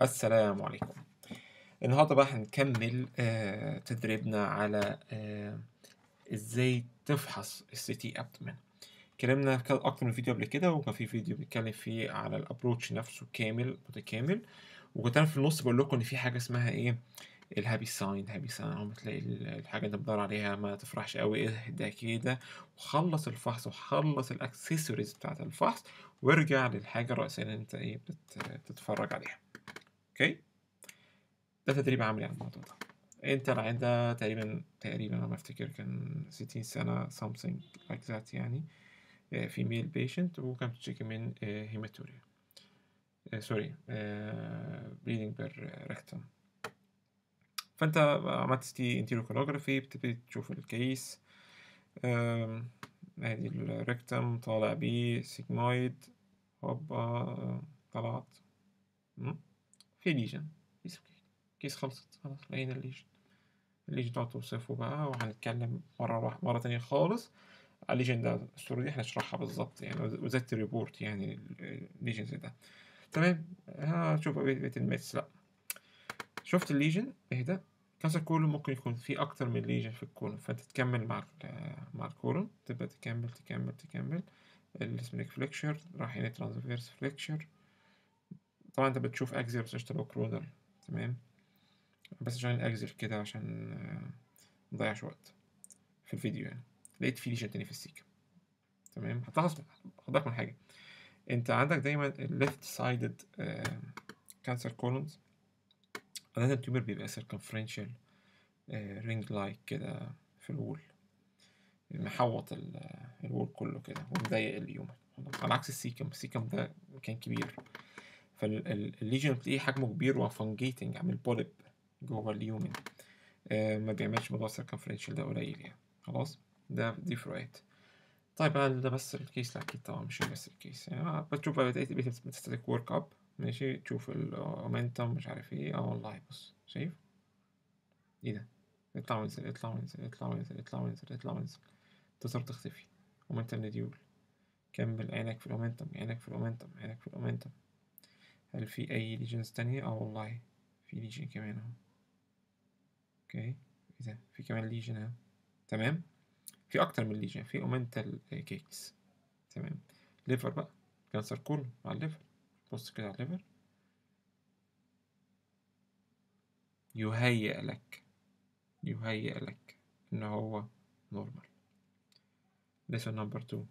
السلام عليكم النهارده بقى هنكمل آه، تدريبنا على آه، ازاي تفحص السي تي ابتمن اتكلمنا في كذا- اكتر من فيديو قبل كده وكان في فيديو بنتكلم فيه على الابروتش نفسه كامل متكامل وكنت انا في النص بقول لكم ان في حاجه اسمها ايه الهابي ساين هابي ساين اول ما تلاقي ال- الحاجه اللي بتدور عليها ما تفرحش قوي اهدى كده وخلص الفحص وخلص الاكسسوارز بتاعت الفحص وارجع للحاجه الرئيسيه اللي انت ايه بت- بتتفرج عليها اوكي ده تدريب عملي على الموضوع ده انت العين ده تقريبا تقريبا انا ما افتكر كان 60 سنة something like that يعني فيميل بيشنت وكان بتشتكي من هيماتوريا سوري bleeding بير ريكتم فانت عملت سي انتيروكولوجرافي بتبتدي تشوف الكيس آم، ادي الريكتم طالع بيه سيجمويد هوبا آه، طلعت مم. في ليجن كيس كيس خلصت خلاص لقينا الليجن الليجن تقعد توصفه بقى وهنتكلم مرة واحدة مرة تانية خالص على الليجن ده الصورة دي هنشرحها بالظبط يعني وزي الريبورت يعني الليجن زي ده تمام هشوف بقية بقية الميتس لا شفت الليجن اهدى كانسر كولون ممكن يكون في أكتر من ليجن في الكولون فأنت تكمل مع ال مع الكولون تبدأ تكمل تكمل تكمل السميك فليكشر راح هنا ترانسفيرس فليكشر طبعا انت بتشوف اكزيال بس تبقى كرونر تمام بس عشان الاكزيال كده عشان آه، مضيعش وقت في الفيديو يعني لقيت في ليجن تاني في السيكا تمام هتلاحظ خد بالك من حاجة انت عندك دايما الليفت سايدد كانسر كولونز عادة التيومر بيبقى circumferential رينج لايك كده في الوول محوط ال- الوول كله كده ومضيق اليومن على عكس السيكم السيكم ده كان كبير فالليجن بتلاقيه حجمه كبير وفانجيتنج عامل بوليب جوه اليومن آه ما بيعملش موضوع circumferential ده قليل يعني خلاص ده دي فروقات طيب هل ده بس الكيس لا اكيد طبعا مش بس الكيس يعني آه، بتشوف بقى بقيت بتستاتيك ورك اب ماشي تشوف الاومنتم مش عارف ايه اه والله بص شايف ايه ده اطلع وانزل اطلع وانزل اطلع وانزل اطلع وانزل اطلع وانزل تظهر تختفي اومنتم نديول كمل عينك في الاومنتم عينك في الاومنتم عينك في الاومنتم هل في اي ليجنز تانية اه والله في ليجن كمان اهو اوكي ايه ده في كمان ليجن اهو تمام في اكتر من ليجن في اومنتال كيكس تمام ليفر بقى كانسر كله على الليفر بص كده على الليفر يهيأ لك يهيأ لك ان هو نورمال lesson number two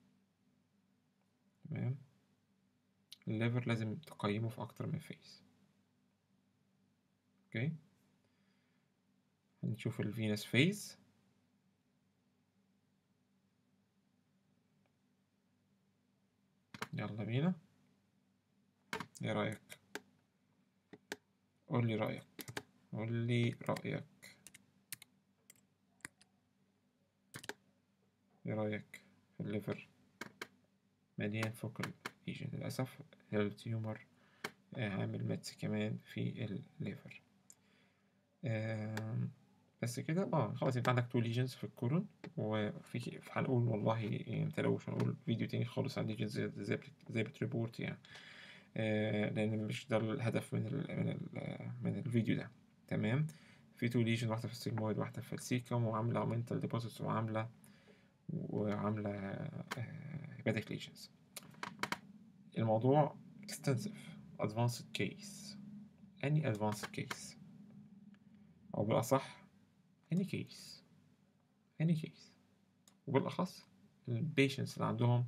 تمام الليفر لازم تقيمه في اكتر من فيس اوكي هنشوف الفينس فيز يلا بينا ايه رأيك قول لي رأيك قول لي رأيك ايه رأيك في الليفر مليان فوكال ليجن للأسف التيومر آه، عامل ماتس كمان في الليفر آم، بس كده اه خلاص انت عندك تو ليجنز في الكولون وفي هنقول والله يعني متلاقوش هنقول فيديو تاني خالص عن ليجنز زي زي بت- زي بتريبورت يعني آه، لان مش ده الهدف من ال من ال من الفيديو ده تمام في تو ليجن واحده في السيجمويد واحده في السيكم وعامله اومنتال ديبوزيتس وعامله وعامله هيباتيك ليجنز الموضوع extensive advanced case any advanced case أو بالأصح any case any case وبالأخص البيشنتس اللي عندهم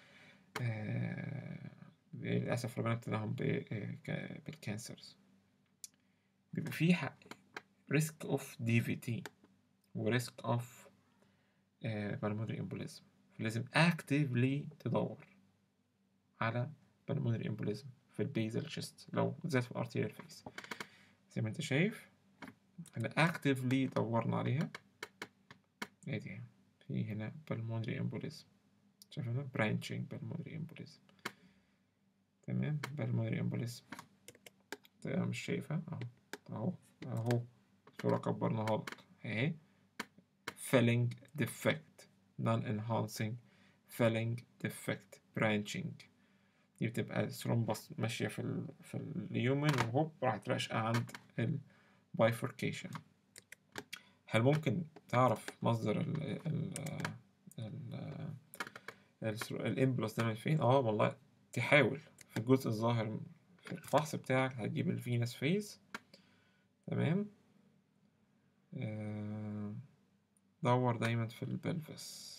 آه، للأسف ربنا ابتلاهم ب- آه، ك- بالكانسرز بيبقى فيه ريسك اوف دي في تي وريسك اوف بالمونري امبوليزم فلازم اكتفلي تدور على بالمونري امبوليزم في البيزل شيست لو بالذات في الارتيريال فيس زي ما انت شايف احنا اكتفلي دورنا عليها ادي في هنا بالمونري امبوليزم شايف هنا برانشنج بالمونري امبوليزم تمام بالمونري امبوليزم انا مش شايفها اهو اهو اهو صورة كبرناها لك اهي filling defect non enhancing filling defect branching دي بتبقى الثرومبس ماشية في ال في اليومن وهوب راحت راشقة عند البايفوركيشن هل ممكن تعرف مصدر ال ال ال الامبلس ده من فين؟ اه والله تحاول في الجزء الظاهر في الفحص بتاعك هتجيب الفينس فيز تمام آه، دور دايما في البلفس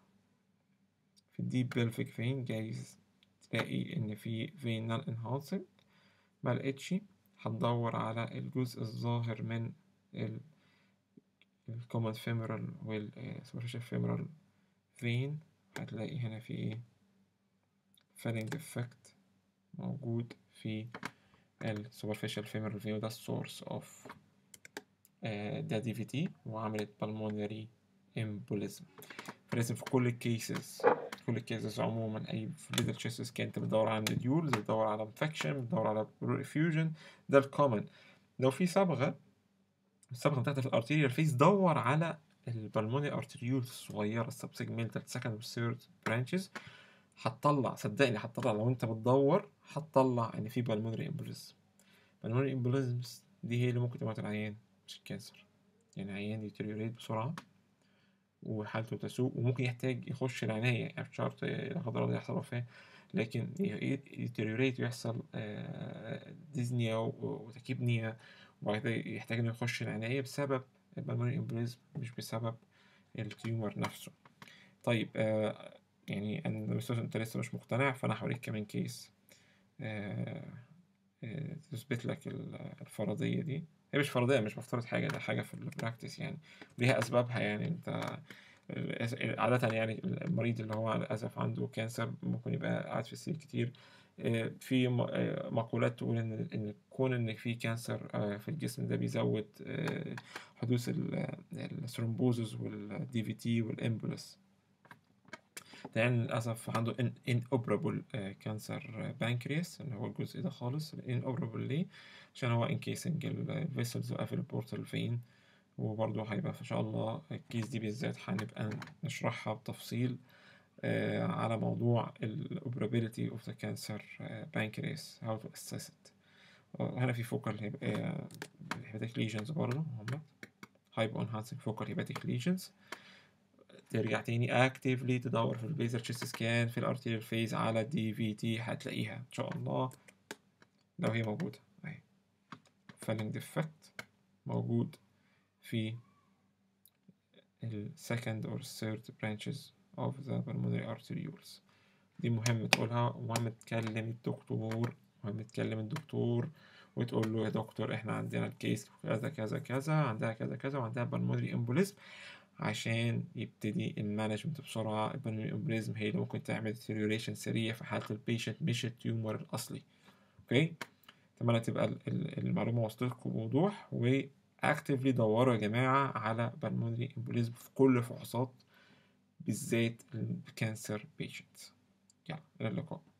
في الديب بلفيك فين جايز تلاقي ان في فينال انهانسنج ملقتش هتدور على الجزء الظاهر من ال الكومن فيمورال والسوبرفيشال فيمورال فين هتلاقي هنا في ايه فالينج افكت موجود في السوبرفيشال فيمورال فين وده السورس اوف ده دي في تي وعملت بالمونري امبوليزم فلازم في كل الكيسز كل الكيسز عموما اي فليدل تشيست سكان انت بتدور على نديولز بتدور على انفكشن بتدور على ريفيوجن ده الكومن لو في صبغه الصبغه بتاعتها في الارتيريال فيس دور على البلموني ارتريول الصغيره السب سيجمنتال سكند والثيرد برانشز هتطلع صدقني هتطلع لو انت بتدور هتطلع ان في بالمونري امبوليزم بالمونري امبوليزمز دي هي اللي ممكن تموت العيان مش الكانسر يعني عيان يتريوريت بسرعه وحالته تسوء وممكن يحتاج يخش العناية يعني مش شرط لا قدر الله يحصل وفاة لكن يتريوريت ويحصل ديزنيا وتكيبنيا وبعد كده يحتاج انه يخش العناية بسبب البلمونري امبوليزم مش بسبب التيومر نفسه طيب آه يعني انا انت لسه مش مقتنع فانا هوريك كمان كيس آه آه تثبت لك الفرضية دي هي مش فرضية مش بفترض حاجة ده حاجة في البراكتس يعني ليها أسبابها يعني أنت عادة يعني المريض اللي هو للأسف عنده كانسر ممكن يبقى قاعد في السرير كتير في مقولات تقول إن إن كون إن في كانسر في الجسم ده بيزود حدوث الثرومبوزز والدي في تي والإمبولس يعني للأسف عنده ان inoperable كانسر بانكرياس اللي هو الجزء ده خالص inoperable ليه؟ عشان هو انكيسنج الفيسلز وقافل البورتال فين وبرضه هيبقى إن شاء الله الكيس دي بالذات هنبقى نشرحها بتفصيل آه على موضوع الاوبرابيلتي اوف ذا كانسر بانكرياس هاو تو اسس ات هنا في فوكال هيبقى هيباتيك ليجنز برضه هم هايبو انهانسنج فوكال هيباتيك ليجنز ترجع تاني اكتفلي تدور في البيزر تشيست سكان في الارتيريال فيز على دي في تي هتلاقيها ان شاء الله لو هي موجوده اهي فالينج ديفكت موجود في ال second or third branches of the pulmonary arterioles دي مهم تقولها ومهم تكلم الدكتور مهم تكلم الدكتور وتقول له يا دكتور احنا عندنا الكيس كذا كذا كذا عندها كذا كذا وعندها بالمونري امبوليزم عشان يبتدي المانجمنت بسرعة البالمونري امبوليزم هي اللي ممكن تعمل deterioration سريع في حالة البيشنت مش التيومر الأصلي اوكي اتمنى تبقى المعلومة وصلتكم بوضوح و اكتفلي دوروا يا جماعة على بالمونري امبوليزم في كل الفحوصات بالذات الكانسر بيشنت يلا إلى اللقاء